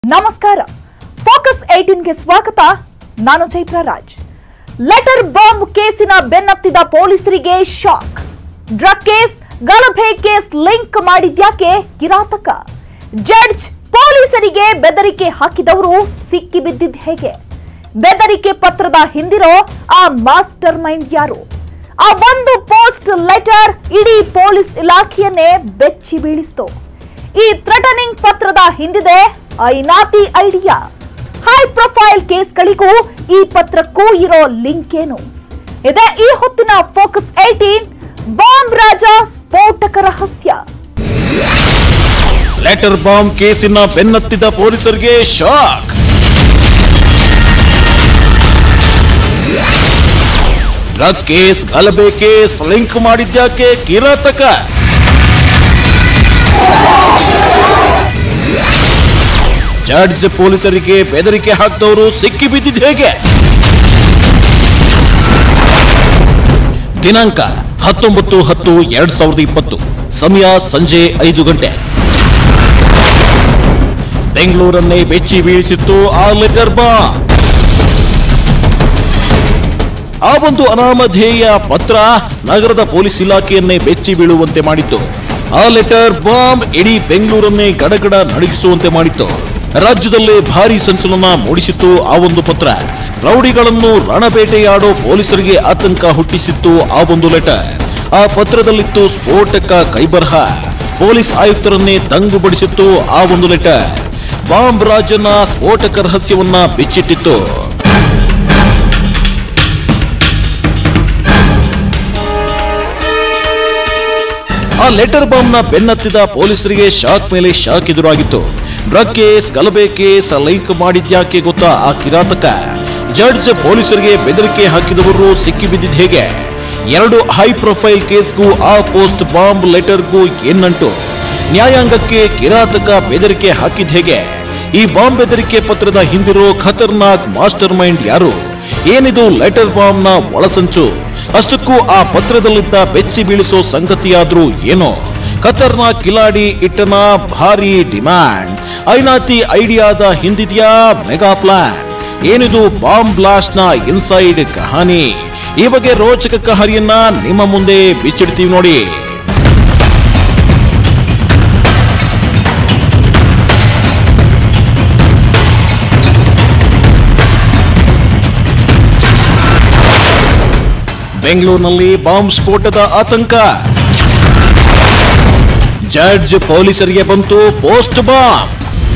ನಮಸ್ಕಾರ ಫೋಕಸ್ ಏಟೀನ್ಗೆ ಸ್ವಾಗತ ನಾನು ಚೈತ್ರ ರಾಜ್ ಲೆಟರ್ ಬಾಂಬ್ ಕೇಸಿನ ಬೆನ್ನತ್ತಿದ ಪೊಲೀಸರಿಗೆ ಶಾಕ್ ಡ್ರಗ್ ಕೇಸ್ ಗಲಭೆ ಕೇಸ್ ಲಿಂಕ್ ಮಾಡಿದ್ಯಾಕೆ ಕಿರಾತಕ ಜಡ್ಜ್ ಪೊಲೀಸರಿಗೆ ಬೆದರಿಕೆ ಹಾಕಿದವರು ಸಿಕ್ಕಿ ಬಿದ್ದಿದ್ ಹೇಗೆ ಬೆದರಿಕೆ ಪತ್ರದ ಹಿಂದಿರೋ ಆ ಮಾಸ್ಟರ್ ಮೈಂಡ್ ಯಾರು ಆ ಒಂದು ಪೋಸ್ಟ್ ಲೆಟರ್ ಇಡೀ ಪೊಲೀಸ್ ಇಲಾಖೆಯನ್ನೇ ಬೆಚ್ಚಿ ಬೀಳಿಸ್ತು ಈ ಥ್ರೆಟನಿಂಗ್ ಪತ್ರದ ಹಿಂದಿದೆ ಐನಾತಿ ಐಡಿಯಾ ಹೈ ಪ್ರೊಫೈಲ್ ಕೇಸ್ಗಳಿಗೂ ಈ ಪತ್ರಕ್ಕೂ ಇರೋ ಲಿಂಕ್ ಏನು ಇದೆ ಈ ಹೊತ್ತಿನ ಫೋಕಸ್ ಏಟೀನ್ ಬಾಂಬ್ ರಾಜ ಸ್ಫೋಟಕ ರಹಸ್ಯ ಲೆಟರ್ ಬಾಂಬ್ ಕೇಸಿನ ಬೆನ್ನತ್ತಿದ ಪೊಲೀಸರಿಗೆ ಶಾಕ್ ಡ್ರಗ್ ಕೇಸ್ ಗಲಭೆ ಕೇಸ್ ಲಿಂಕ್ ಮಾಡಿದ್ಯಾಕೆ ಕಿರಾತಕ ಜಡ್ಜ್ ಪೊಲೀಸರಿಗೆ ಬೆದರಿಕೆ ಹಾಕಿದವರು ಸಿಕ್ಕಿ ಬಿದ್ದಿದ್ದು ಹೇಗೆ ದಿನಾಂಕ ಹತ್ತೊಂಬತ್ತು ಹತ್ತು ಎರಡ್ ಸಾವಿರದ ಇಪ್ಪತ್ತು ಸಮಯ ಸಂಜೆ ಐದು ಗಂಟೆ ಬೆಂಗಳೂರನ್ನೇ ಬೆಚ್ಚಿ ಬೀಳಿಸಿತ್ತು ಆ ಲೆಟರ್ ಬಾ ಆ ಒಂದು ಅನಾಮಧೇಯ ಪತ್ರ ನಗರದ ಪೊಲೀಸ್ ಇಲಾಖೆಯನ್ನೇ ಬೆಚ್ಚಿ ಬೀಳುವಂತೆ ಮಾಡಿತ್ತು ಆ ಲೆಟರ್ ಬಾಂಬ್ ಇಡೀ ಬೆಂಗಳೂರನ್ನೇ ಗಡಗಡ ನಡುಗಿಸುವಂತೆ ಮಾಡಿತ್ತು ರಾಜ್ಯದಲ್ಲೇ ಭಾರಿ ಸಂಚಲನ ಮೂಡಿಸಿತ್ತು ಆ ಒಂದು ಪತ್ರ ರೌಡಿಗಳನ್ನು ರಣಬೇಟೆಯಾಡೋ ಪೊಲೀಸರಿಗೆ ಆತಂಕ ಹುಟ್ಟಿಸಿತ್ತು ಆ ಒಂದು ಲೆಟರ್ ಆ ಪತ್ರದಲ್ಲಿತ್ತು ಸ್ಫೋಟಕ ಕೈಬರಹ ಪೊಲೀಸ್ ಆಯುಕ್ತರನ್ನೇ ದಂಗುಬಡಿಸಿತ್ತು ಆ ಒಂದು ಲೆಟರ್ ಬಾಂಬ್ ರಾಜನ ಸ್ಫೋಟಕ ರಹಸ್ಯವನ್ನ ಬಿಚ್ಚಿಟ್ಟಿತ್ತು ಆ ಲೆಟರ್ ಬಾಂಬ್ ನ ಬೆನ್ನತ್ತಿದ ಪೊಲೀಸರಿಗೆ ಶಾಕ್ ಮೇಲೆ ಶಾಕ್ ಎದುರಾಗಿತ್ತು ಡ್ರಗ್ ಕೇಸ್ ಗಲಭೆ ಕೇಸ್ ಲೈಕ್ ಮಾಡಿದ್ಯಾಕೆ ಗೊತ್ತಾ ಆ ಕಿರಾತಕ ಜಡ್ಜ್ ಪೊಲೀಸರಿಗೆ ಬೆದರಿಕೆ ಹಾಕಿದವರು ಸಿಕ್ಕಿ ಬಿದ್ದಿದ್ ಹೇಗೆ ಎರಡು ಹೈ ಪ್ರೊಫೈಲ್ ಕೇಸ್ಗೂ ಆ ಪೋಸ್ಟ್ ಬಾಂಬ್ ಲೆಟರ್ಗೂ ಏನಂಟು ನ್ಯಾಯಾಂಗಕ್ಕೆ ಕಿರಾತಕ ಬೆದರಿಕೆ ಹಾಕಿದ್ ಹೇಗೆ ಈ ಬಾಂಬ್ ಬೆದರಿಕೆ ಪತ್ರದ ಹಿಂದಿರೋ ಖತರ್ನಾಕ್ ಮಾಸ್ಟರ್ ಮೈಂಡ್ ಯಾರು ಏನಿದು ಲೆಟರ್ ಬಾಂಬ್ ನ ಒಳಸಂಚು ಅಷ್ಟಕ್ಕೂ ಆ ಪತ್ರದಲ್ಲಿದ್ದ ಬೆಚ್ಚಿ ಬೀಳಿಸೋ ಸಂಗತಿಯಾದ್ರೂ ಏನೋ ಖತರ್ನಾಕ್ ಕಿಲಾಡಿ ಇಟ್ಟನ ಭಾರಿ ಡಿಮ್ಯಾಂಡ್ ಐನಾತಿ ಐಡಿಯಾದ ಹಿಂದಿದ್ಯಾ ಮೆಗಾ ಪ್ಲಾನ್ ಏನಿದು ಬಾಂಬ್ ಬ್ಲಾಸ್ಟ್ ನ ಇನ್ಸೈಡ್ ಕಹಾನಿ ಈ ಬಗ್ಗೆ ರೋಚಕ ಕಹಾನಿಯನ್ನ ನಿಮ್ಮ ಮುಂದೆ ಬಿಚ್ಚಿಡ್ತೀವಿ ನೋಡಿ ಬೆಂಗಳೂರಿನಲ್ಲಿ ಬಾಂಬ್ ಸ್ಫೋಟದ ಆತಂಕ ಜಡ್ಜ್ ಪೊಲೀಸರಿಗೆ ಬಂತು ಪೋಸ್ಟ್ ಬಾಂಬ್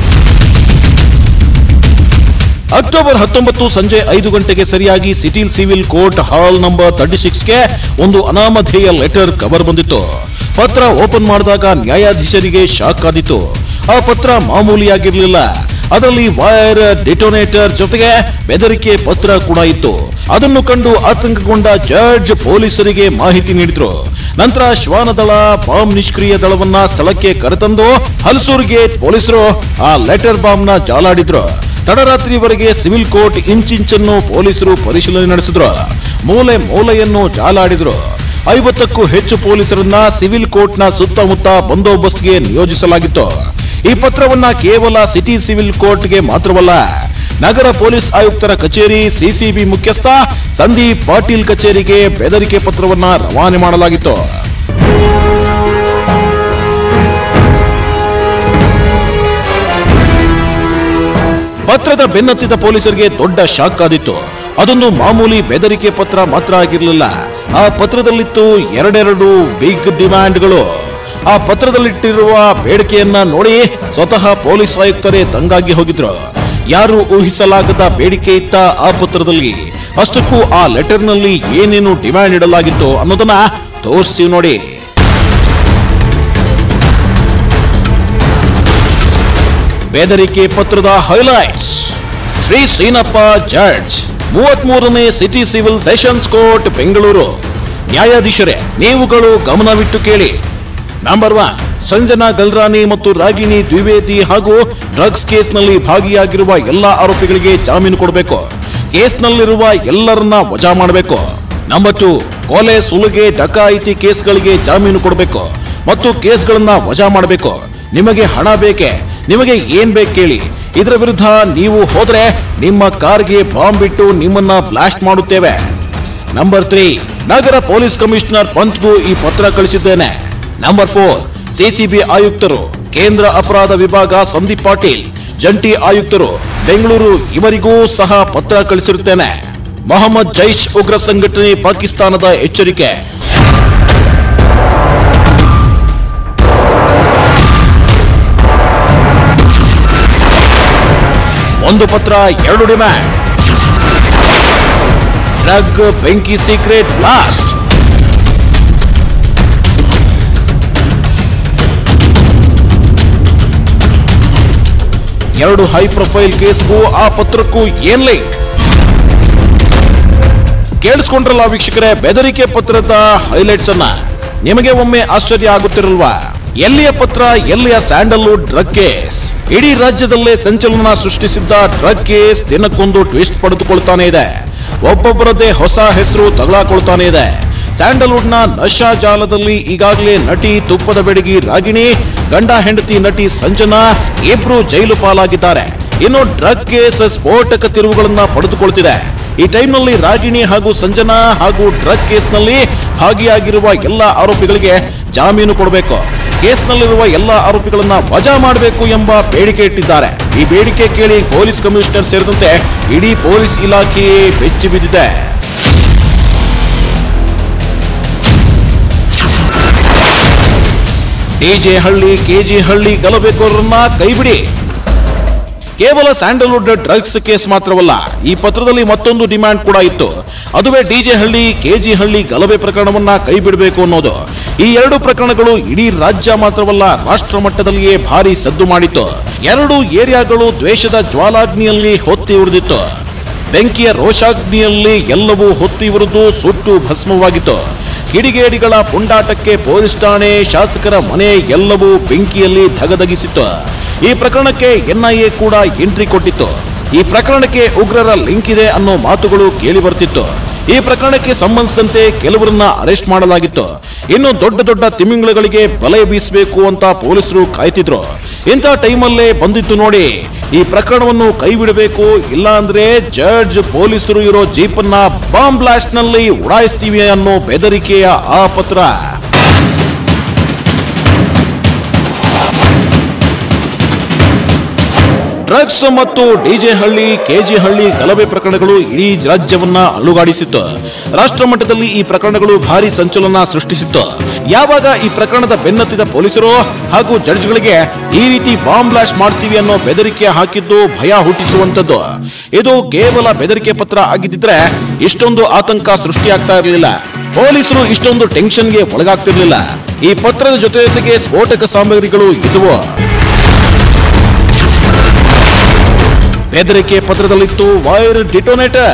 ಅಕ್ಟೋಬರ್ ಹತ್ತೊಂಬತ್ತು ಸಂಜೆ ಐದು ಗಂಟೆಗೆ ಸರಿಯಾಗಿ city civil court hall number thirty ಸಿಕ್ಸ್ಗೆ ಒಂದು ಅನಾಮಧೇಯ ಲೆಟರ್ ಕವರ್ ಬಂದಿತ್ತು ಪತ್ರ ಓಪನ್ ಮಾಡಿದಾಗ ನ್ಯಾಯಾಧೀಶರಿಗೆ ಶಾಕ್ ಆದಿತ್ತು ಆ ಪತ್ರ ಮಾಮೂಲಿಯಾಗಿರ್ಲಿಲ್ಲ ಅದರಲ್ಲಿ ವೈರ್ ಡಿಟೋನೇಟರ್ ಜೊತೆಗೆ ಬೆದರಿಕೆ ಪತ್ರ ಕೂಡ ಇತ್ತು ಅದನ್ನು ಕಂಡು ಆತಂಕಗೊಂಡ ಜಡ್ಜ್ ಪೊಲೀಸರಿಗೆ ಮಾಹಿತಿ ನೀಡಿದ್ರು ನಂತರ ಶ್ವಾನದಳ ಬಾಂಬ್ ನಿಷ್ಕ್ರಿಯ ದಳವನ್ನ ಸ್ಥಳಕ್ಕೆ ಕರೆತಂದು ಹಲಸೂರಿಗೆ ಪೊಲೀಸರು ಆ ಲೆಟರ್ ಬಾಂಬ್ ನ ಜಾಲಾಡಿದ್ರು ತಡರಾತ್ರಿವರೆಗೆ ಸಿವಿಲ್ ಕೋರ್ಟ್ ಇಂಚಿಂಚನ್ನು ಪೊಲೀಸರು ಪರಿಶೀಲನೆ ನಡೆಸಿದ್ರು ಮೂಲೆ ಮೂಲೆಯನ್ನು ಜಾಲಾಡಿದ್ರು ಐವತ್ತಕ್ಕೂ ಹೆಚ್ಚು ಪೊಲೀಸರನ್ನ ಸಿವಿಲ್ ಕೋರ್ಟ್ನ ಸುತ್ತಮುತ್ತ ಬಂದೋಬಸ್ತ್ಗೆ ನಿಯೋಜಿಸಲಾಗಿತ್ತು ಈ ಪತ್ರವನ್ನ ಕೇವಲ ಸಿಟಿ ಸಿವಿಲ್ ಕೋರ್ಟ್ಗೆ ಮಾತ್ರವಲ್ಲ ನಗರ ಪೊಲೀಸ್ ಆಯುಕ್ತರ ಕಚೇರಿ ಸಿಸಿಬಿ ಮುಖ್ಯಸ್ಥ ಸಂದೀಪ್ ಪಾಟೀಲ್ ಕಚೇರಿಗೆ ಬೆದರಿಕೆ ಪತ್ರವನ್ನ ರವಾನೆ ಮಾಡಲಾಗಿತ್ತು ಪತ್ರದ ಬೆನ್ನತ್ತಿದ ಪೊಲೀಸರಿಗೆ ದೊಡ್ಡ ಶಾಕ್ ಆದಿತ್ತು ಅದೊಂದು ಮಾಮೂಲಿ ಬೆದರಿಕೆ ಪತ್ರ ಮಾತ್ರ ಆಗಿರಲಿಲ್ಲ ಆ ಪತ್ರದಲ್ಲಿತ್ತು ಎರಡೆರಡು ಬಿಗ್ ಡಿಮ್ಯಾಂಡ್ಗಳು ಆ ಪತ್ರದಲ್ಲಿಟ್ಟಿರುವ ಬೇಡಿಕೆಯನ್ನ ನೋಡಿ ಸ್ವತಃ ಪೊಲೀಸ್ ಆಯುಕ್ತರೇ ದಂಗಾಗಿ ಹೋಗಿದ್ರು ಯಾರು ಊಹಿಸಲಾಗದ ಬೇಡಿಕೆ ಇತ್ತ ಆ ಪತ್ರದಲ್ಲಿ ಅಷ್ಟಕ್ಕೂ ಆ ಲೆಟರ್ನಲ್ಲಿ ಏನೇನು ಡಿಮ್ಯಾಂಡ್ ಇಡಲಾಗಿತ್ತು ಅನ್ನೋದನ್ನ ತೋರಿಸ್ತೀವಿ ನೋಡಿ ಬೆದರಿಕೆ ಪತ್ರದ ಹೈಲೈಟ್ಸ್ ಶ್ರೀ ಸೀನಪ್ಪ ಜಡ್ಜ್ ಮೂವತ್ಮೂರನೇ city civil sessions court Bengaluru ನ್ಯಾಯಾಧೀಶರೇ ನೀವುಗಳು ಗಮನವಿಟ್ಟು ಕೇಳಿ ನಂಬರ್ ಒನ್ ಸಂಜನಾ ಗಲ್ರಾನಿ ಮತ್ತು ರಾಗಿಣಿ ದ್ವಿವೇದಿ ಹಾಗೂ ಡ್ರಗ್ಸ್ ಕೇಸ್ನಲ್ಲಿ ಭಾಗಿಯಾಗಿರುವ ಎಲ್ಲ ಆರೋಪಿಗಳಿಗೆ ಜಾಮೀನು ಕೊಡಬೇಕು ಕೇಸ್ನಲ್ಲಿರುವ ಎಲ್ಲರನ್ನ ವಜಾ ಮಾಡಬೇಕು ನಂಬರ್ ಟು ಕೊಲೆ ಸುಲಿಗೆ ಡಕಾಯಿತಿ ಕೇಸ್ಗಳಿಗೆ ಜಾಮೀನು ಕೊಡಬೇಕು ಮತ್ತು ಕೇಸ್ಗಳನ್ನ ವಜಾ ಮಾಡಬೇಕು ನಿಮಗೆ ಹಣ ಬೇಕೆ ನಿಮಗೆ ಏನ್ ಬೇಕು ಕೇಳಿ ಇದರ ವಿರುದ್ಧ ನೀವು ಹೋದ್ರೆ ನಿಮ್ಮ ಕಾರ್ಗೆ ಬಾಂಬ್ ಬಿಟ್ಟು ನಿಮ್ಮನ್ನ ಬ್ಲಾಸ್ಟ್ ಮಾಡುತ್ತೇವೆ ನಂಬರ್ ತ್ರೀ ನಗರ ಪೊಲೀಸ್ ಕಮಿಷನರ್ ಪಂಚ್ಗೂ ಈ ಪತ್ರ ಕಳಿಸಿದ್ದೇನೆ ನಂಬರ್ ಫೋರ್ ಸಿಸಿಬಿ ಆಯುಕ್ತರು ಕೇಂದ್ರ ಅಪರಾಧ ವಿಭಾಗ ಸಂದೀಪ್ ಪಾಟೀಲ್ ಜಂಟಿ ಆಯುಕ್ತರು ಬೆಂಗಳೂರು ಇವರಿಗೂ ಸಹ ಪತ್ರ ಕಳಿಸಿರುತ್ತೇನೆ ಮೊಹಮ್ಮದ್ ಜೈಶ್ ಉಗ್ರ ಸಂಘಟನೆ ಪಾಕಿಸ್ತಾನದ ಎಚ್ಚರಿಕೆ ಒಂದು ಪತ್ರ ಎರಡು ಡಿಮ್ಯಾಂಡ್ ಡ್ರಗ್ ಬೆಂಕಿ ಸೀಕ್ರೆಟ್ ಬ್ಲಾಸ್ಟ್ ಎರಡು ಹೈ ಪ್ರೊಫೈಲ್ ಕೇಸ್ಗೂ ಆ ಪತ್ರಕ್ಕೂ ಏನ್ ಲಿಂಕ್ ಕೇಳಿಸ್ಕೊಂಡ್ರಲ್ಲ ವೀಕ್ಷಕರೇ ಬೆದರಿಕೆ ಪತ್ರದ ಹೈಲೈಟ್ಸ್ ಅನ್ನ ನಿಮಗೆ ಒಮ್ಮೆ ಆಶ್ಚರ್ಯ ಆಗುತ್ತಿರಲ್ವಾ ಎಲ್ಲಿಯ ಪತ್ರ ಎಲ್ಲಿಯ ಸ್ಯಾಂಡಲ್ವುಡ್ ಡ್ರಗ್ ಕೇಸ್ ಇಡೀ ರಾಜ್ಯದಲ್ಲೇ ಸಂಚಲನ ಸೃಷ್ಟಿಸಿದ್ದ ಡ್ರಗ್ ಕೇಸ್ ದಿನಕ್ಕೊಂದು ಟ್ವಿಸ್ಟ್ ಪಡೆದುಕೊಳ್ತಾನೆ ಇದೆ ಒಬ್ಬೊಬ್ಬರದ್ದೇ ಹೊಸ ಹೆಸರು ತಗಲಾಕೊಳ್ತಾನೆ ಇದೆ ಸ್ಯಾಂಡಲ್ವುಡ್ ನ ನಶಾ ಜಾಲದಲ್ಲಿ ಈಗಾಗಲೇ ನಟಿ ತುಪ್ಪದ ಬೆಡಗಿ ರಾಗಿಣಿ ಗಂಡ ಹೆಂಡತಿ ನಟಿ ಸಂಜನಾ ಇಬ್ರು ಜೈಲು ಪಾಲಾಗಿದ್ದಾರೆ ಇನ್ನು ಡ್ರಗ್ ಕೇಸ್ ಸ್ಫೋಟಕ ತಿರುವುಗಳನ್ನ ಪಡೆದುಕೊಳ್ತಿದೆ ಈ ಟೈಮ್ನಲ್ಲಿ ರಾಗಿಣಿ ಹಾಗೂ ಸಂಜನಾ ಹಾಗೂ ಡ್ರಗ್ ಕೇಸ್ನಲ್ಲಿ ಭಾಗಿಯಾಗಿರುವ ಎಲ್ಲ ಆರೋಪಿಗಳಿಗೆ ಜಾಮೀನು ಕೊಡಬೇಕು ಕೇಸ್ನಲ್ಲಿರುವ ಎಲ್ಲ ಆರೋಪಿಗಳನ್ನ ವಜಾ ಮಾಡಬೇಕು ಎಂಬ ಬೇಡಿಕೆ ಇಟ್ಟಿದ್ದಾರೆ ಈ ಬೇಡಿಕೆ ಕೇಳಿ ಪೊಲೀಸ್ ಕಮಿಷನರ್ ಸೇರಿದಂತೆ ಇಡೀ ಪೊಲೀಸ್ ಇಲಾಖೆಯೇ ಬೆಚ್ಚಿ ಬಿದ್ದಿದೆ ಡಿಜೆ ಹಳ್ಳಿ ಕೆಜಿ ಹಳ್ಳಿ ಗಲಭೆಕೋರರನ್ನ ಕೈಬಿಡಿ ಕೇವಲ ಸ್ಯಾಂಡಲ್ವುಡ್ ಡ್ರಗ್ಸ್ ಕೇಸ್ ಮಾತ್ರವಲ್ಲ ಈ ಪತ್ರದಲ್ಲಿ ಮತ್ತೊಂದು ಡಿಮ್ಯಾಂಡ್ ಕೂಡ ಇತ್ತು ಅದುವೇ ಡಿಜೆ ಹಳ್ಳಿ ಕೆಜಿ ಹಳ್ಳಿ ಗಲಭೆ ಪ್ರಕರಣವನ್ನ ಕೈ ಬಿಡಬೇಕು ಅನ್ನೋದು ಈ ಎರಡು ಪ್ರಕರಣಗಳು ಇಡೀ ರಾಜ್ಯ ಮಾತ್ರವಲ್ಲ ರಾಷ್ಟ್ರ ಮಟ್ಟದಲ್ಲಿಯೇ ಭಾರಿ ಸದ್ದು ಮಾಡಿತ್ತು ಎರಡು ಏರಿಯಾಗಳು ದ್ವೇಷದ ಜ್ವಾಲಾಗ್ನಿಯಲ್ಲಿ ಹೊತ್ತಿ ಉಳಿದಿತ್ತು ಬೆಂಕಿಯ ರೋಷಾಗ್ನಿಯಲ್ಲಿ ಎಲ್ಲವೂ ಹೊತ್ತಿ ಉರಿದು ಸುಟ್ಟು ಭಸ್ಮವಾಗಿತ್ತು ಕಿಡಿಗೇಡಿಗಳ ಪುಂಡಾಟಕ್ಕೆ ಪೊಲೀಸ್ ಠಾಣೆ ಶಾಸಕರ ಮನೆ ಎಲ್ಲವೂ ಬೆಂಕಿಯಲ್ಲಿ ಧಗಧಗಿಸಿತ್ತು ಈ ಪ್ರಕರಣಕ್ಕೆ ಎನ್ಐಎ ಕೂಡ ಎಂಟ್ರಿ ಕೊಟ್ಟಿತ್ತು ಈ ಪ್ರಕರಣಕ್ಕೆ ಉಗ್ರರ ಲಿಂಕ್ ಇದೆ ಅನ್ನೋ ಮಾತುಗಳು ಕೇಳಿ ಬರ್ತಿತ್ತು ಈ ಪ್ರಕರಣಕ್ಕೆ ಸಂಬಂಧಿಸಿದಂತೆ ಕೆಲವರನ್ನ ಅರೆಸ್ಟ್ ಮಾಡಲಾಗಿತ್ತು ಇನ್ನು ದೊಡ್ಡ ದೊಡ್ಡ ತಿಮಿಂಗಲಗಳಿಗೆ ಬಲೆ ಬೀಸಬೇಕು ಅಂತ ಪೊಲೀಸರು ಕಾಯ್ತಿದ್ರು ಇಂಥ ಟೈಮಲ್ಲೇ ಬಂದಿತ್ತು ನೋಡಿ ಈ ಪ್ರಕರಣವನ್ನು ಕೈ ಬಿಡಬೇಕು ಇಲ್ಲ ಅಂದ್ರೆ ಜಡ್ಜ್ ಪೊಲೀಸರು ಇರೋ ಜೀಪನ್ನ ಬಾಂಬ್ ಬ್ಲಾಸ್ಟ್ ನಲ್ಲಿ ಉಡಾಯಿಸ್ತೀವಿ ಅನ್ನೋ ಬೆದರಿಕೆಯ ಆ ಪತ್ರ ಡ್ರಗ್ಸ್ ಮತ್ತು ಡಿಜೆ ಹಳ್ಳಿ ಕೆಜಿ ಹಳ್ಳಿ ಗಲಭೆ ಪ್ರಕರಣಗಳು ಇಡೀ ರಾಜ್ಯವನ್ನ ಅಲುಗಾಡಿಸಿತ್ತು ರಾಷ್ಟ್ರ ಮಟ್ಟದಲ್ಲಿ ಈ ಪ್ರಕರಣಗಳು ಭಾರಿ ಸಂಚಲನ ಸೃಷ್ಟಿಸಿತ್ತು ಯಾವಾಗ ಈ ಪ್ರಕರಣದ ಬೆನ್ನತ್ತಿದ ಪೊಲೀಸರು ಹಾಗೂ ಜಡ್ಜ್ಗಳಿಗೆ ಈ ರೀತಿ ಬಾಂಬ್ ಬ್ಲಾಸ್ಟ್ ಮಾಡ್ತೀವಿ ಅನ್ನೋ ಬೆದರಿಕೆ ಹಾಕಿದ್ದು ಭಯ ಹುಟ್ಟಿಸುವಂತದ್ದು ಇದು ಕೇವಲ ಬೆದರಿಕೆ ಪತ್ರ ಆಗಿದ್ದಿದ್ರೆ ಇಷ್ಟೊಂದು ಆತಂಕ ಸೃಷ್ಟಿಯಾಗ್ತಾ ಇರಲಿಲ್ಲ ಪೊಲೀಸರು ಇಷ್ಟೊಂದು ಟೆನ್ಷನ್ಗೆ ಒಳಗಾಗ್ತಿರ್ಲಿಲ್ಲ ಈ ಪತ್ರದ ಜೊತೆ ಜೊತೆಗೆ ಸ್ಫೋಟಕ ಸಾಮಗ್ರಿಗಳು ಇದ್ವು ಬೆದರಿಕೆ ಪತ್ರದಲ್ಲಿತ್ತು ವೈರ್ ಡಿಟೋನೇಟರ್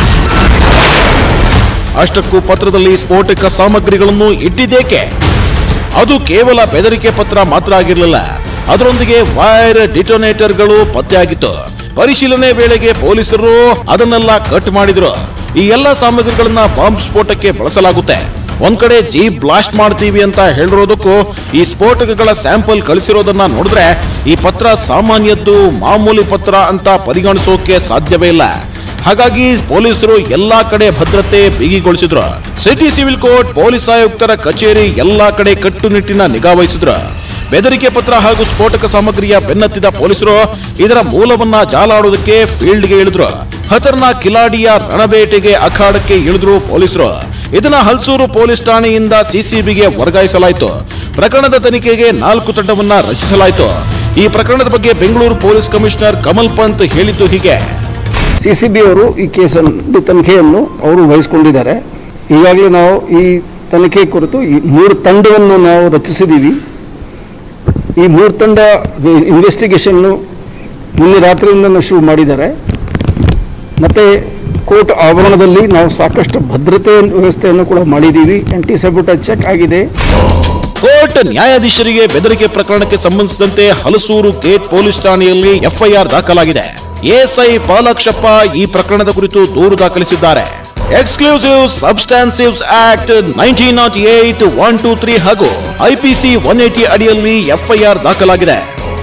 ಅಷ್ಟಕ್ಕೂ ಪತ್ರದಲ್ಲಿ ಸ್ಫೋಟಕ ಸಾಮಗ್ರಿಗಳನ್ನು ಇಟ್ಟಿದ್ದೇಕೆ ಅದು ಕೇವಲ ಬೆದರಿಕೆ ಪತ್ರ ಮಾತ್ರ ಆಗಿರಲಿಲ್ಲ ಅದರೊಂದಿಗೆ ವೈರ್ ಡಿಟೋನೇಟರ್ಗಳು ಪತ್ತೆಯಾಗಿತ್ತು ಪರಿಶೀಲನೆ ವೇಳೆಗೆ ಪೊಲೀಸರು ಅದನ್ನೆಲ್ಲ ಕಟ್ ಮಾಡಿದ್ರು ಈ ಎಲ್ಲ ಸಾಮಗ್ರಿಗಳನ್ನ ಬಾಂಬ್ ಸ್ಫೋಟಕ್ಕೆ ಬಳಸಲಾಗುತ್ತೆ ಒಂದ್ ಕಡೆ ಜೀಪ್ ಬ್ಲಾಸ್ಟ್ ಮಾಡ್ತೀವಿ ಅಂತ ಹೇಳಿರೋದಕ್ಕೂ ಈ ಸ್ಫೋಟಕಗಳ ಸ್ಯಾಂಪಲ್ ಕಳಿಸಿರೋದನ್ನ ನೋಡಿದ್ರೆ ಈ ಪತ್ರ ಸಾಮಾನ್ಯದ್ದು ಮಾಮೂಲಿ ಪತ್ರ ಅಂತ ಪರಿಗಣಿಸೋಕೆ ಸಾಧ್ಯವೇ ಇಲ್ಲ ಹಾಗಾಗಿ ಪೊಲೀಸರು ಎಲ್ಲಾ ಕಡೆ ಭದ್ರತೆ ಬಿಗಿಗೊಳಿಸಿದ್ರು ಸಿಟಿ ಸಿವಿಲ್ ಕೋರ್ಟ್ ಪೊಲೀಸ್ ಆಯುಕ್ತರ ಕಚೇರಿ ಎಲ್ಲಾ ಕಡೆ ಕಟ್ಟುನಿಟ್ಟಿನ ನಿಗಾ ವಹಿಸಿದ್ರು ಬೆದರಿಕೆ ಪತ್ರ ಹಾಗೂ ಸ್ಫೋಟಕ ಸಾಮಗ್ರಿಯ ಬೆನ್ನತ್ತಿದ ಪೊಲೀಸರು ಇದರ ಮೂಲವನ್ನ ಜಾಲಾಡೋದಕ್ಕೆ ಫೀಲ್ಡ್ಗೆ ಇಳಿದ್ರು ಖತರ್ನಾ ಕಿಲಾಡಿಯ ರಣಬೇಟೆಗೆ ಅಖಾಡಕ್ಕೆ ಇಳಿದ್ರು ಪೊಲೀಸರು ಇದನ್ನ ಹಲ್ಸೂರು ಪೊಲೀಸ್ ಠಾಣೆಯಿಂದ ಸಿಸಿಬಿಗೆ ವರ್ಗಾಯಿಸಲಾಯಿತು ಪ್ರಕರಣದ ತನಿಖೆಗೆ ನಾಲ್ಕು ತಂಡವನ್ನ ರಚಿಸಲಾಯಿತು ಈ ಪ್ರಕರಣದ ಬಗ್ಗೆ ಬೆಂಗಳೂರು ಪೊಲೀಸ್ ಕಮಿಷನರ್ ಕಮಲ್ ಪಂತ್ ಹೇಳಿದ್ದು ಹೀಗೆ ಸಿ ಸಿ ಬಿ ಅವರು ಈ ಕೇಸನ್ನು ತನಿಖೆಯನ್ನು ಅವರು ವಹಿಸಿಕೊಂಡಿದ್ದಾರೆ ಈಗಾಗಲೇ ನಾವು ಈ ತನಿಖೆ ಕುರಿತು ಈ ಮೂರು ತಂಡವನ್ನು ನಾವು ರಚಿಸಿದ್ದೀವಿ ಈ ಮೂರು ತಂಡ ಇನ್ವೆಸ್ಟಿಗೇಷನ್ನು ನಿನ್ನೆ ರಾತ್ರಿಯಿಂದ ಶುರು ಮಾಡಿದ್ದಾರೆ ಮತ್ತು ಕೋರ್ಟ್ ಆವರಣದಲ್ಲಿ ನಾವು ಸಾಕಷ್ಟು ಭದ್ರತೆ ವ್ಯವಸ್ಥೆಯನ್ನು ಕೂಡ ಮಾಡಿದ್ದೀವಿ ಆಂಟಿಸೆಪ್ಯೂಟ ಚೆಕ್ ಆಗಿದೆ ಕೋರ್ಟ್ ನ್ಯಾಯಾಧೀಶರಿಗೆ ಬೆದರಿಕೆ ಪ್ರಕರಣಕ್ಕೆ ಸಂಬಂಧಿಸಿದಂತೆ ಹಲಸೂರು ಗೇಟ್ ಪೊಲೀಸ್ ಠಾಣೆಯಲ್ಲಿ ಎಫ್ಐಆರ್ ದಾಖಲಾಗಿದೆ ಎಎಸ್ಐ ಪಾಲಾಕ್ಷಪ್ಪ ಈ ಪ್ರಕರಣದ ಕುರಿತು ದೂರು ದಾಖಲಿಸಿದ್ದಾರೆ exclusive substances act nineteen not eight one two three ಹಾಗೂ ಐಪಿಸಿ ಒನ್ ಏಟಿ ಅಡಿಯಲ್ಲಿ ಎಫ್ಐಆರ್ ದಾಖಲಾಗಿದೆ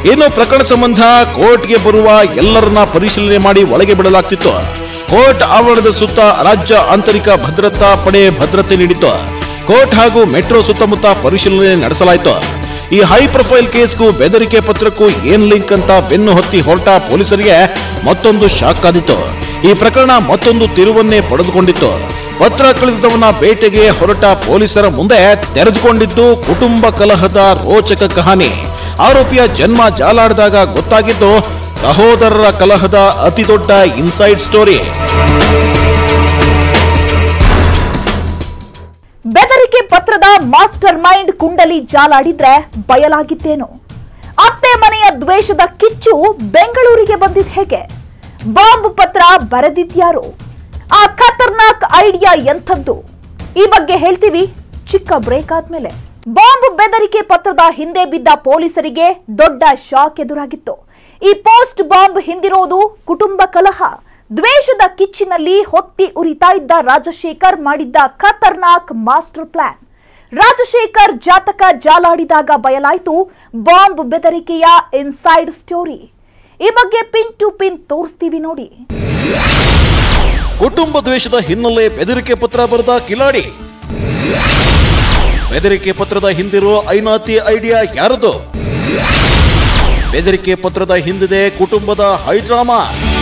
ಇನ್ನು ಪ್ರಕರಣ ಸಂಬಂಧ ಕೋರ್ಟ್ಗೆ ಬರುವ ಎಲ್ಲರನ್ನ ಪರಿಶೀಲನೆ ಮಾಡಿ ಒಳಗೆ ಬಿಡಲಾಗ್ತಿತ್ತು ಕೋರ್ಟ್ ಆವರಣದ ಸುತ್ತ ರಾಜ್ಯ ಆಂತರಿಕ ಭದ್ರತಾ ಪಡೆ ಭದ್ರತೆ ನೀಡಿತ್ತು ಕೋರ್ಟ್ ಹಾಗೂ ಮೆಟ್ರೋ ಸುತ್ತಮುತ್ತ ಪರಿಶೀಲನೆ ನಡೆಸಲಾಯಿತು ಈ ಹೈ ಪ್ರೊಫೈಲ್ ಕೇಸ್ಗೂ ಬೆದರಿಕೆ ಪತ್ರಕ್ಕೂ ಏನ್ ಲಿಂಕ್ ಅಂತ ಬೆನ್ನು ಹೊತ್ತಿ ಹೊರಟ ಪೊಲೀಸರಿಗೆ ಮತ್ತೊಂದು ಶಾಕ್ ಆದಿತ್ತು ಈ ಪ್ರಕರಣ ಮತ್ತೊಂದು ತಿರುವನ್ನೇ ಪಡೆದುಕೊಂಡಿತ್ತು ಪತ್ರ ಕಳಿಸಿದವನ ಬೇಟೆಗೆ ಹೊರಟ ಪೊಲೀಸರ ಮುಂದೆ ತೆರೆದುಕೊಂಡಿದ್ದು ಕುಟುಂಬ ಕಲಹದ ರೋಚಕ ಕಹಾನಿ ಆರೋಪಿಯ ಜನ್ಮ ಜಾಲಾಡಿದಾಗ ಗೊತ್ತಾಗಿದ್ದು ಸಹೋದರರ ಕಲಹದ ಅತಿದೊಡ್ಡ ಇನ್ಸೈಡ್ ಸ್ಟೋರಿ ಬೆದರಿಕೆ ಪತ್ರದ ಮಾಸ್ಟರ್ ಮೈಂಡ್ ಕುಂಡಲಿ ಜಾಲಾಡಿದ್ರೆ ಬಯಲಾಗಿದ್ದೇನು ಅತ್ತೆ ಮನೆಯ ದ್ವೇಷದ ಕಿಚ್ಚು ಬೆಂಗಳೂರಿಗೆ ಬಂದಿದ್ ಹೇಗೆ ಬಾಂಬ್ ಪತ್ರ ಬರೆದಿದ್ಯಾರು ಆ ಖತರ್ನಾಕ್ ಐಡಿಯಾ ಎಂಥದ್ದು ಈ ಬಗ್ಗೆ ಹೇಳ್ತೀವಿ ಚಿಕ್ಕ ಬ್ರೇಕ್ ಆದ್ಮೇಲೆ ಬಾಂಬ್ ಬೆದರಿಕೆ ಪತ್ರದ ಹಿಂದೆ ಬಿದ್ದ ಪೊಲೀಸರಿಗೆ ದೊಡ್ಡ ಶಾಕ್ ಎದುರಾಗಿತ್ತು ಈ ಪೋಸ್ಟ್ ಬಾಂಬ್ ಹಿಂದಿರೋದು ಕುಟುಂಬ ಕಲಹ ದ್ವೇಷದ ಕಿಚ್ಚಿನಲ್ಲಿ ಹೊತ್ತಿ ಉರಿತಾ ಇದ್ದ ರಾಜಶೇಖರ್ ಮಾಡಿದ್ದ ಖತರ್ನಾಕ್ ಮಾಸ್ಟರ್ ಪ್ಲಾನ್ ರಾಜಶೇಖರ್ ಜಾತಕ ಜಾಲಾಡಿದಾಗ ಬಯಲಾಯಿತು ಬಾಂಬ್ ಬೆದರಿಕೆಯ ಇನ್ಸೈಡ್ ಸ್ಟೋರಿ ಈ ಬಗ್ಗೆ ಪಿನ್ ಟು ಪಿನ್ ತೋರಿಸ್ತೀವಿ ನೋಡಿ ಕುಟುಂಬ ದ್ವೇಷದ ಹಿನ್ನೆಲೆ ಬೆದರಿಕೆ ಪತ್ರ ಬರೆದ ಕಿಲಾಡಿ ಬೆದರಿಕೆ ಪತ್ರದ ಹಿಂದಿರೋ ಐನಾತಿ ಐಡಿಯಾ ಯಾರದು ಬೆದರಿಕೆ ಪತ್ರದ ಹಿಂದಿದೆ ಕುಟುಂಬದ ಹೈಡ್ರಾಮಾ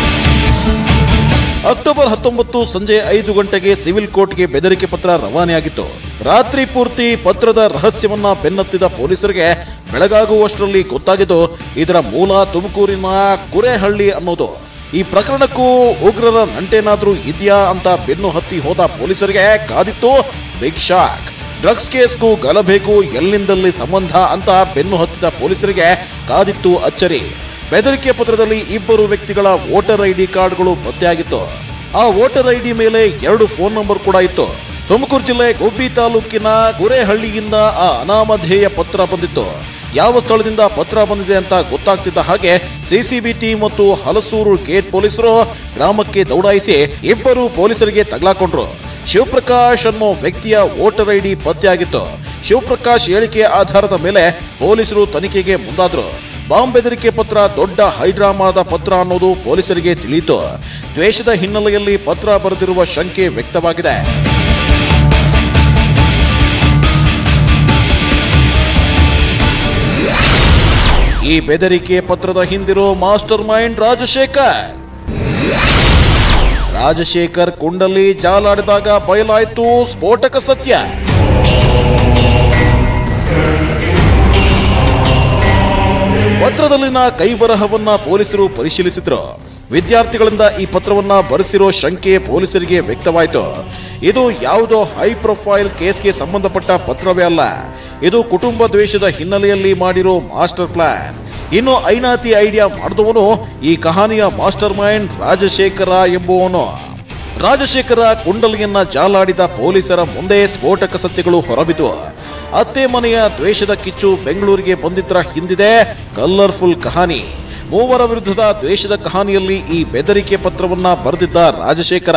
ಅಕ್ಟೋಬರ್ ಹತ್ತೊಂಬತ್ತು ಸಂಜೆ ಐದು ಗಂಟೆಗೆ ಸಿವಿಲ್ ಕೋರ್ಟ್ಗೆ ಬೆದರಿಕೆ ಪತ್ರ ರವಾನೆಯಾಗಿತ್ತು ರಾತ್ರಿ ಪೂರ್ತಿ ಪತ್ರದ ರಹಸ್ಯವನ್ನ ಬೆನ್ನತ್ತಿದ ಪೊಲೀಸರಿಗೆ ಬೆಳಗಾಗುವಷ್ಟರಲ್ಲಿ ಗೊತ್ತಾಗಿದ್ದು ಇದರ ಮೂಲ ತುಮಕೂರಿನ ಕುರೆಹಳ್ಳಿ ಅನ್ನೋದು ಈ ಪ್ರಕರಣಕ್ಕೂ ಉಗ್ರರ ನಂಟೇನಾದ್ರೂ ಇದೆಯಾ ಅಂತ ಬೆನ್ನು ಹತ್ತಿ ಹೋದ ಪೊಲೀಸರಿಗೆ ಕಾದಿತ್ತು ಬಿಗ್ ಶಾಕ್ ಡ್ರಗ್ಸ್ ಕೇಸ್ಗೂ ಗಲಭೆಗೂ ಎಲ್ಲಿಂದಲ್ಲಿ ಸಂಬಂಧ ಅಂತ ಬೆನ್ನು ಹತ್ತಿದ ಪೊಲೀಸರಿಗೆ ಕಾದಿತ್ತು ಅಚ್ಚರಿ ಬೆದರಿಕೆ ಪತ್ರದಲ್ಲಿ ಇಬ್ಬರು ವ್ಯಕ್ತಿಗಳ ವೋಟರ್ ಐಡಿ ಕಾರ್ಡ್ಗಳು ಪತ್ತೆಯಾಗಿತ್ತು ಆ ವೋಟರ್ ಐಡಿ ಮೇಲೆ ಎರಡು ಫೋನ್ ನಂಬರ್ ಕೂಡ ಇತ್ತು ತುಮಕೂರು ಜಿಲ್ಲೆ ಗುಬ್ಬಿ ತಾಲೂಕಿನ ಗುರೆಹಳ್ಳಿಯಿಂದ ಆ ಅನಾಮಧೇಯ ಪತ್ರ ಬಂದಿತ್ತು ಯಾವ ಸ್ಥಳದಿಂದ ಪತ್ರ ಬಂದಿದೆ ಅಂತ ಗೊತ್ತಾಗ್ತಿದ್ದ ಹಾಗೆ ಸಿಸಿಬಿ ಟೀಮ್ ಮತ್ತು ಹಲಸೂರು ಗೇಟ್ ಪೊಲೀಸರು ಗ್ರಾಮಕ್ಕೆ ದೌಡಾಯಿಸಿ ಇಬ್ಬರು ಪೊಲೀಸರಿಗೆ ತಗಲಾಕೊಂಡ್ರು ಶಿವಪ್ರಕಾಶ್ ಅನ್ನೋ ವ್ಯಕ್ತಿಯ ವೋಟರ್ ಐಡಿ ಪತ್ತೆಯಾಗಿತ್ತು ಶಿವಪ್ರಕಾಶ್ ಹೇಳಿಕೆ ಆಧಾರದ ಮೇಲೆ ಪೊಲೀಸರು ತನಿಖೆಗೆ ಮುಂದಾದ್ರು ಬಾಂಬ್ ಬೆದರಿಕೆ ಪತ್ರ ದೊಡ್ಡ ಹೈಡ್ರಾಮಾದ ಪತ್ರ ಅನ್ನೋದು ಪೊಲೀಸರಿಗೆ ತಿಳಿಯಿತು ದ್ವೇಷದ ಹಿನ್ನೆಲೆಯಲ್ಲಿ ಪತ್ರ ಬರೆದಿರುವ ಶಂಕೆ ವ್ಯಕ್ತವಾಗಿದೆ ಈ ಬೆದರಿಕೆ ಪತ್ರದ ಹಿಂದಿರೋ ಮಾಸ್ಟರ್ ಮೈಂಡ್ ರಾಜಶೇಖರ್ ರಾಜಶೇಖರ್ ಕುಂಡಲಿ ಜಾಲಾಡಿದಾಗ ಬಯಲಾಯಿತು ಸ್ಫೋಟಕ ಸತ್ಯ ಪತ್ರದಲ್ಲಿನ ಕೈಬರಹವನ್ನ ಪೊಲೀಸರು ಪರಿಶೀಲಿಸಿದ್ರು ವಿದ್ಯಾರ್ಥಿಗಳಿಂದ ಈ ಪತ್ರವನ್ನ ಬರೆಸಿರೋ ಶಂಕೆ ಪೊಲೀಸರಿಗೆ ವ್ಯಕ್ತವಾಯಿತು ಇದು ಯಾವುದೋ ಹೈ ಪ್ರೊಫೈಲ್ ಕೇಸ್ಗೆ ಸಂಬಂಧಪಟ್ಟ ಪತ್ರವೇ ಅಲ್ಲ ಇದು ಕುಟುಂಬ ದ್ವೇಷದ ಹಿನ್ನೆಲೆಯಲ್ಲಿ ಮಾಡಿರೋ ಮಾಸ್ಟರ್ ಪ್ಲಾನ್ ಇನ್ನು ಐನಾತಿ ಐಡಿಯಾ ಮಾಡಿದವನು ಈ ಕಹಾನಿಯ ಮಾಸ್ಟರ್ ಮೈಂಡ್ ರಾಜಶೇಖರ ಎಂಬುವನು ರಾಜಶೇಖರ ಕುಂಡಲಿಯನ್ನ ಜಾಲಾಡಿದ ಪೊಲೀಸರ ಮುಂದೆ ಸ್ಫೋಟಕ ಸತ್ಯಗಳು ಹೊರಬಿದ್ವು ಅತ್ತೆ ಮನೆಯ ದ್ವೇಷದ ಕಿಚ್ಚು ಬೆಂಗಳೂರಿಗೆ ಬಂದಿದ್ರ ಹಿಂದಿದೆ ಕಲರ್ಫುಲ್ ಕಹಾನಿ ಮೂವರ ವಿರುದ್ಧದ ದ್ವೇಷದ ಕಹಾನಿಯಲ್ಲಿ ಈ ಬೆದರಿಕೆ ಪತ್ರವನ್ನ ಬರೆದಿದ್ದ ರಾಜಶೇಖರ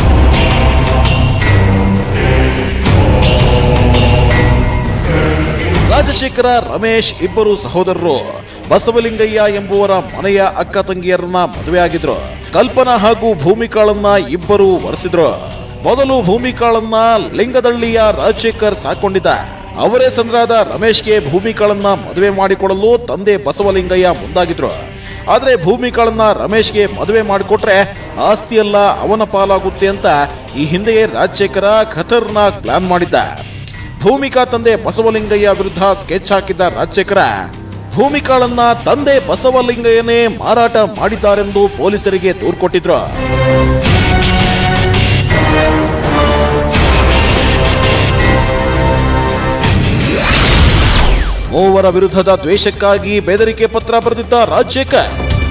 ರಾಜಶೇಖರ ರಮೇಶ್ ಇಬ್ಬರು ಸಹೋದರರು ಬಸವಲಿಂಗಯ್ಯ ಎಂಬುವರ ಮನೆಯ ಅಕ್ಕ ತಂಗಿಯರನ್ನ ಮದುವೆಯಾಗಿದ್ರು ಕಲ್ಪನಾ ಹಾಗೂ ಭೂಮಿಕಾಳನ್ನ ಇಬ್ಬರು ವರೆಸಿದ್ರು ಮೊದಲು ಭೂಮಿಕಾಳನ್ನ ಲಿಂಗದಳ್ಳಿಯ ರಾಜಶೇಖರ್ ಸಾಕೊಂಡಿದ್ದ ಅವರೇ ಸಂದ್ರಾದ ರಮೇಶ್ಗೆ ಭೂಮಿಕಾಳನ್ನ ಮದುವೆ ಮಾಡಿಕೊಡಲು ತಂದೆ ಬಸವಲಿಂಗಯ್ಯ ಮುಂದಾಗಿದ್ರು ಆದ್ರೆ ಭೂಮಿಕಾಳನ್ನ ರಮೇಶ್ಗೆ ಮದುವೆ ಮಾಡಿಕೊಟ್ರೆ ಆಸ್ತಿಯೆಲ್ಲ ಅವನ ಪಾಲಾಗುತ್ತೆ ಅಂತ ಈ ಹಿಂದೆಯೇ ರಾಜಶೇಖರ ಖತರ್ನಾಕ್ ಪ್ಲಾನ್ ಮಾಡಿದ್ದ ಭೂಮಿಕಾ ತಂದೆ ಬಸವಲಿಂಗಯ್ಯ ವಿರುದ್ಧ ಸ್ಕೆಚ್ ಹಾಕಿದ್ದ ರಾಜಶೇಖರ ಭೂಮಿಕಾಳನ್ನ ತಂದೆ ಬಸವಲಿಂಗಯ್ಯನೇ ಮಾರಾಟ ಮಾಡಿದ್ದಾರೆಂದು ಪೊಲೀಸರಿಗೆ ದೂರು ಕೊಟ್ಟಿದ್ರು ಮೂವರ ವಿರುದ್ಧದ ದ್ವೇಷಕ್ಕಾಗಿ ಬೆದರಿಕೆ ಪತ್ರ ಬರೆದಿದ್ದ ರಾಜಶೇಖರ್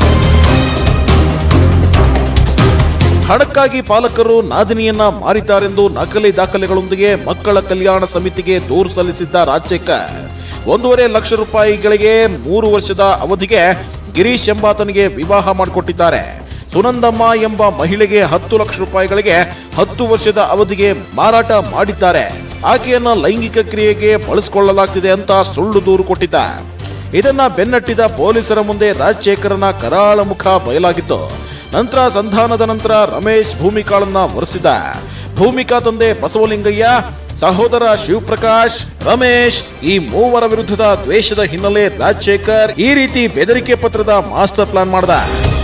ಹಣಕ್ಕಾಗಿ ಪಾಲಕರು ನಾದಿನಿಯನ್ನ ಮಾರಿದ್ದಾರೆಂದು ನಕಲಿ ದಾಖಲೆಗಳೊಂದಿಗೆ ಮಕ್ಕಳ ಕಲ್ಯಾಣ ಸಮಿತಿಗೆ ದೂರು ಸಲ್ಲಿಸಿದ್ದ ರಾಜಶೇಖರ್ ಒಂದೂವರೆ ಲಕ್ಷ ರೂಪಾಯಿಗಳಿಗೆ ಮೂರು ವರ್ಷದ ಅವಧಿಗೆ ಗಿರೀಶ್ ಎಂಬಾತನಿಗೆ ವಿವಾಹ ಮಾಡಿಕೊಟ್ಟಿದ್ದಾರೆ ಸುನಂದಮ್ಮ ಎಂಬ ಮಹಿಳೆಗೆ ಹತ್ತು ಲಕ್ಷ ರೂಪಾಯಿಗಳಿಗೆ ಹತ್ತು ವರ್ಷದ ಅವಧಿಗೆ ಮಾರಾಟ ಮಾಡಿದ್ದಾರೆ ಆಕೆಯನ್ನ ಲೈಂಗಿಕ ಕ್ರಿಯೆಗೆ ಬಳಸಿಕೊಳ್ಳಲಾಗ್ತಿದೆ ಅಂತ ಸುಳ್ಳು ದೂರು ಕೊಟ್ಟಿದ್ದ ಇದನ್ನ ಬೆನ್ನಟ್ಟಿದ ಪೊಲೀಸರ ಮುಂದೆ ರಾಜಶೇಖರನ ಕರಾಳ ಮುಖ ಬಯಲಾಗಿತ್ತು ನಂತರ ಸಂಧಾನದ ನಂತರ ರಮೇಶ್ ಭೂಮಿಕಾಳನ್ನ ಒರೆಸಿದ ಭೂಮಿಕಾ ತಂದೆ ಬಸವಲಿಂಗಯ್ಯ ಸಹೋದರ ಶಿವಪ್ರಕಾಶ್ ರಮೇಶ್ ಈ ಮೂವರ ವಿರುದ್ಧದ ದ್ವೇಷದ ಹಿನ್ನೆಲೆ ರಾಜಶೇಖರ್ ಈ ರೀತಿ ಬೆದರಿಕೆ ಪತ್ರದ ಮಾಸ್ಟರ್ ಪ್ಲಾನ್ ಮಾಡ್ದ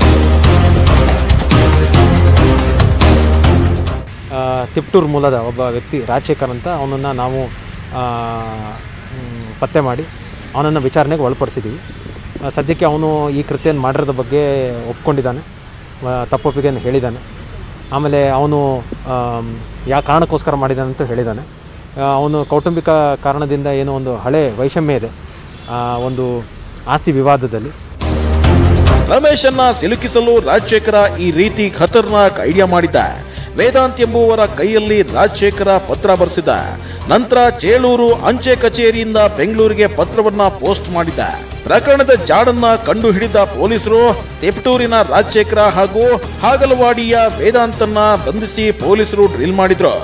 ಆ, ತಿಪ್ಟೂರ್ ಮೂಲದ ಒಬ್ಬ ವ್ಯಕ್ತಿ ರಾಜಶೇಖರ್ ಅಂತ ಅವನನ್ನು ನಾವು ಆ, ಮ್, ಪತ್ತೆ ಮಾಡಿ ಅವನನ್ನು ವಿಚಾರಣೆಗೆ ಒಳಪಡಿಸಿದ್ದೀವಿ ಆ, ಸದ್ಯಕ್ಕೆ ಅವನು ಈ ಕೃತ್ಯವನ್ನು ಮಾಡಿರೋದ್ರ ಬಗ್ಗೆ ಒಪ್ಕೊಂಡಿದ್ದಾನೆ ಆ, ತಪ್ಪೊಪ್ಪಿಗೆಯನ್ನು ಹೇಳಿದ್ದಾನೆ ಆಮೇಲೆ ಅವನು ಯಾವ ಕಾರಣಕ್ಕೋಸ್ಕರ ಮಾಡಿದ್ದಾನೆ ಅಂತ ಹೇಳಿದ್ದಾನೆ ಆ, ಅವನು ಕೌಟುಂಬಿಕ ಕಾರಣದಿಂದ ಏನೋ ಒಂದು ಹಳೆ ವೈಷಮ್ಯ ಇದೆ ಆ, ಒಂದು ಆಸ್ತಿ ವಿವಾದದಲ್ಲಿ ರಮೇಶನ್ನ ಸಿಲುಕಿಸಲು ರಾಜಶೇಖರ ಈ ರೀತಿ ಖತರ್ನಾಕ್ ಐಡಿಯಾ ಮಾಡಿದ್ದ ವೇದಾಂತ್ ಎಂಬುವರ ಕೈಯಲ್ಲಿ ರಾಜಶೇಖರ ಪತ್ರ ಬರೆಸಿದ ನಂತರ ಚೇಳೂರು ಅಂಚೆ ಕಚೇರಿಯಿಂದ ಬೆಂಗಳೂರಿಗೆ ಪತ್ರವನ್ನ ಪೋಸ್ಟ್ ಮಾಡಿದ್ದ ಪ್ರಕರಣದ ಜಾಡನ್ನ ಕಂಡು ಹಿಡಿದ ಪೊಲೀಸರು ತಿಪಟೂರಿನ ರಾಜಶೇಖರ ಹಾಗೂ ಹಾಗಲವಾಡಿಯ ವೇದಾಂತನ್ನ ಬಂಧಿಸಿ ಪೊಲೀಸರು ಡ್ರಿಲ್ ಮಾಡಿದ್ರು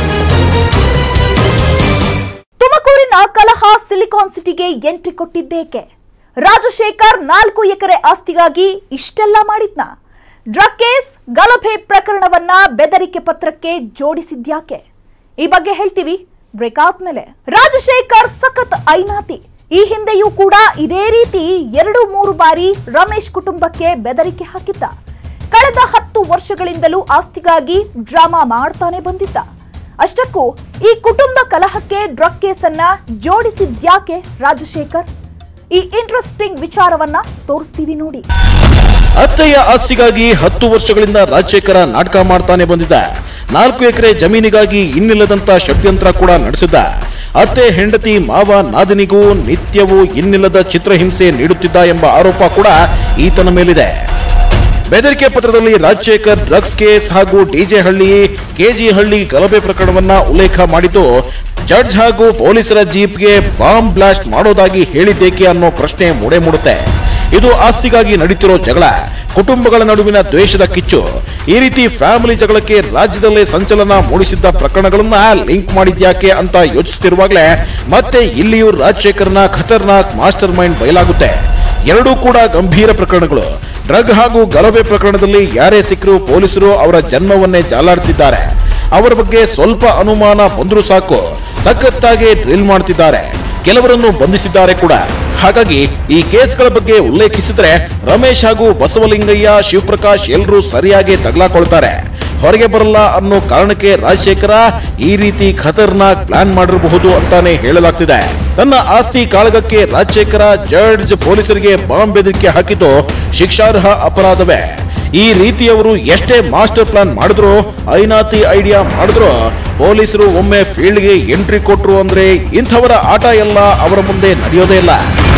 ತುಮಕೂರಿನ ಕಲಹ ಸಿಲಿಕಾನ್ ಸಿಟಿಗೆ ಎಂಟ್ರಿ ಕೊಟ್ಟಿದ್ದೇಕೆ ರಾಜಶೇಖರ್ ನಾಲ್ಕು ಎಕರೆ ಆಸ್ತಿಗಾಗಿ ಇಷ್ಟೆಲ್ಲ ಮಾಡಿದ್ನ ಡ್ರಗ್ ಕೇಸ್ ಗಲಭೆ ಪ್ರಕರಣವನ್ನ ಬೆದರಿಕೆ ಪತ್ರಕ್ಕೆ ಜೋಡಿಸಿದ್ಯಾಕೆ ಈ ಬಗ್ಗೆ ಹೇಳ್ತೀವಿ ಬ್ರೇಕ್ ಆದ್ಮೇಲೆ ರಾಜಶೇಖರ್ ಸಖತ್ ಐನಾತಿ ಈ ಹಿಂದೆಯೂ ಕೂಡ ಇದೇ ರೀತಿ ಎರಡು ಮೂರು ಬಾರಿ ರಮೇಶ್ ಕುಟುಂಬಕ್ಕೆ ಬೆದರಿಕೆ ಹಾಕಿದ್ದ ಕಳೆದ ಹತ್ತು ವರ್ಷಗಳಿಂದಲೂ ಆಸ್ತಿಗಾಗಿ ಡ್ರಾಮಾ ಮಾಡ್ತಾನೆ ಬಂದಿದ್ದ ಅಷ್ಟಕ್ಕೂ ಈ ಕುಟುಂಬ ಕಲಹಕ್ಕೆ ಡ್ರಗ್ ಕೇಸನ್ನ ಜೋಡಿಸಿದ್ಯಾಕೆ ರಾಜಶೇಖರ್ ಈ ಇಂಟ್ರೆಸ್ಟಿಂಗ್ ವಿಚಾರವನ್ನ ತೋರಿಸ್ತೀವಿ ನೋಡಿ ಅತ್ತೆಯ ಆಸ್ತಿಗಾಗಿ ಹತ್ತು ವರ್ಷಗಳಿಂದ ರಾಜಶೇಖರ ನಾಟಕ ಮಾಡ್ತಾನೆ ಬಂದಿದ್ದ ನಾಲ್ಕು ಎಕರೆ ಜಮೀನಿಗಾಗಿ ಇನ್ನಿಲ್ಲದಂತ ಷಡ್ಯಂತ್ರ ಕೂಡ ನಡೆಸಿದ್ದ ಅತ್ತೆ ಹೆಂಡತಿ ಮಾವ ನಾದಿನಿಗೂ ನಿತ್ಯವೂ ಇನ್ನಿಲ್ಲದ ಚಿತ್ರಹಿಂಸೆ ನೀಡುತ್ತಿದ್ದ ಎಂಬ ಆರೋಪ ಕೂಡ ಈತನ ಮೇಲಿದೆ ಬೆದರಿಕೆ ಪತ್ರದಲ್ಲಿ ರಾಜಶೇಖರ್ ಡ್ರಗ್ಸ್ ಕೇಸ್ ಹಾಗೂ ಡಿಜೆ ಹಳ್ಳಿ ಕೆಜಿ ಹಳ್ಳಿ ಗಲಭೆ ಪ್ರಕರಣವನ್ನ ಉಲ್ಲೇಖ ಮಾಡಿದ್ದು ಜಡ್ಜ್ ಹಾಗೂ ಪೊಲೀಸರ ಜೀಪ್ಗೆ ಬಾಂಬ್ ಬ್ಲಾಸ್ಟ್ ಮಾಡೋದಾಗಿ ಹೇಳಿದ್ದೇಕೆ ಅನ್ನೋ ಪ್ರಶ್ನೆ ಮೂಡೆ ಮೂಡುತ್ತೆ ಇದು ಆಸ್ತಿಗಾಗಿ ನಡೀತಿರೋ ಜಗಳ ಕುಟುಂಬಗಳ ನಡುವಿನ ದ್ವೇಷದ ಕಿಚ್ಚು ಈ ರೀತಿ ಫ್ಯಾಮಿಲಿ ಜಗಳಕ್ಕೆ ರಾಜ್ಯದಲ್ಲೇ ಸಂಚಲನ ಮೂಡಿಸಿದ್ದ ಪ್ರಕರಣಗಳನ್ನ ಲಿಂಕ್ ಮಾಡಿದ್ಯಾಕೆ ಅಂತ ಯೋಚಿಸುತ್ತಿರುವಾಗಲೇ ಮತ್ತೆ ಇಲ್ಲಿಯೂ ರಾಜಶೇಖರ್ನ ಖತರ್ನಾಕ್ ಮಾಸ್ಟರ್ ಮೈಂಡ್ ಬಯಲಾಗುತ್ತೆ ಎರಡೂ ಕೂಡ ಗಂಭೀರ ಪ್ರಕರಣಗಳು ಡ್ರಗ್ ಹಾಗೂ ಗಲಭೆ ಪ್ರಕರಣದಲ್ಲಿ ಯಾರೇ ಸಿಕ್ಕರೂ ಪೊಲೀಸರು ಅವರ ಜನ್ಮವನ್ನೇ ಜಾಲಾಡ್ತಿದ್ದಾರೆ ಅವರ ಬಗ್ಗೆ ಸ್ವಲ್ಪ ಅನುಮಾನ ಬಂದರೂ ಸಾಕು ಸಖತ್ತಾಗಿ ಡ್ರಿಲ್ ಮಾಡ್ತಿದ್ದಾರೆ ಕೆಲವರನ್ನು ಬಂಧಿಸಿದ್ದಾರೆ ಕೂಡ ಹಾಗಾಗಿ ಈ ಕೇಸ್ಗಳ ಬಗ್ಗೆ ಉಲ್ಲೇಖಿಸಿದ್ರೆ ರಮೇಶ್ ಹಾಗೂ ಬಸವಲಿಂಗಯ್ಯ ಶಿವಪ್ರಕಾಶ್ ಎಲ್ಲರೂ ಸರಿಯಾಗಿ ತಗಲಾಕೊಳ್ತಾರೆ ಹೊರಗೆ ಬರಲ್ಲ ಅನ್ನೋ ಕಾರಣಕ್ಕೆ ರಾಜಶೇಖರ ಈ ರೀತಿ ಖತರ್ನಾಕ್ ಪ್ಲಾನ್ ಮಾಡಿರಬಹುದು ಅಂತಾನೆ ಹೇಳಲಾಗ್ತಿದೆ ತನ್ನ ಆಸ್ತಿ ಕಾಳಗಕ್ಕೆ ರಾಜಶೇಖರ ಜಡ್ಜ್ ಪೊಲೀಸರಿಗೆ ಬಾಂಬ್ ಬೆದರಿಕೆ ಹಾಕಿದ್ದು ಶಿಕ್ಷಾರ್ಹ ಅಪರಾಧವೇ ಈ ರೀತಿಯವರು ಎಷ್ಟೇ ಮಾಸ್ಟರ್ ಪ್ಲಾನ್ ಮಾಡಿದ್ರು ಐನಾತಿ ಐಡಿಯಾ ಮಾಡಿದ್ರು ಪೊಲೀಸರು ಒಮ್ಮೆ ಫೀಲ್ಡ್ಗೆ ಎಂಟ್ರಿ ಕೊಟ್ರು ಅಂದ್ರೆ ಇಂಥವರ ಆಟ ಎಲ್ಲ ಅವರ ಮುಂದೆ ನಡೆಯೋದೇ ಇಲ್ಲ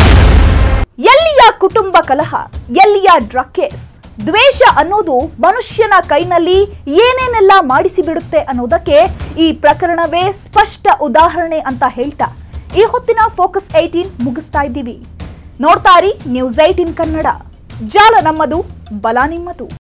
ಎಲ್ಲಿಯ ಕುಟುಂಬ ಕಲಹ ಎಲ್ಲಿಯ ಡ್ರಗ್ ಕೇಸ್ ದ್ವೇಷ ಅನ್ನೋದು ಮನುಷ್ಯನ ಕೈನಲ್ಲಿ ಏನೇನೆಲ್ಲ ಮಾಡಿಸಿ ಬಿಡುತ್ತೆ ಅನ್ನೋದಕ್ಕೆ ಈ ಪ್ರಕರಣವೇ ಸ್ಪಷ್ಟ ಉದಾಹರಣೆ ಅಂತ ಹೇಳ್ತಾ ಈ ಹೊತ್ತಿನ ಫೋಕಸ್ ಏಟೀನ್ ಮುಗಿಸ್ತಾ ಇದ್ದೀವಿ ನೋಡ್ತಾ ಇರಿ ನ್ಯೂಸ್ ಏಟೀನ್ ಕನ್ನಡ ಜಾಲ ನಮ್ಮದು ಬಲ ನಿಮ್ಮದು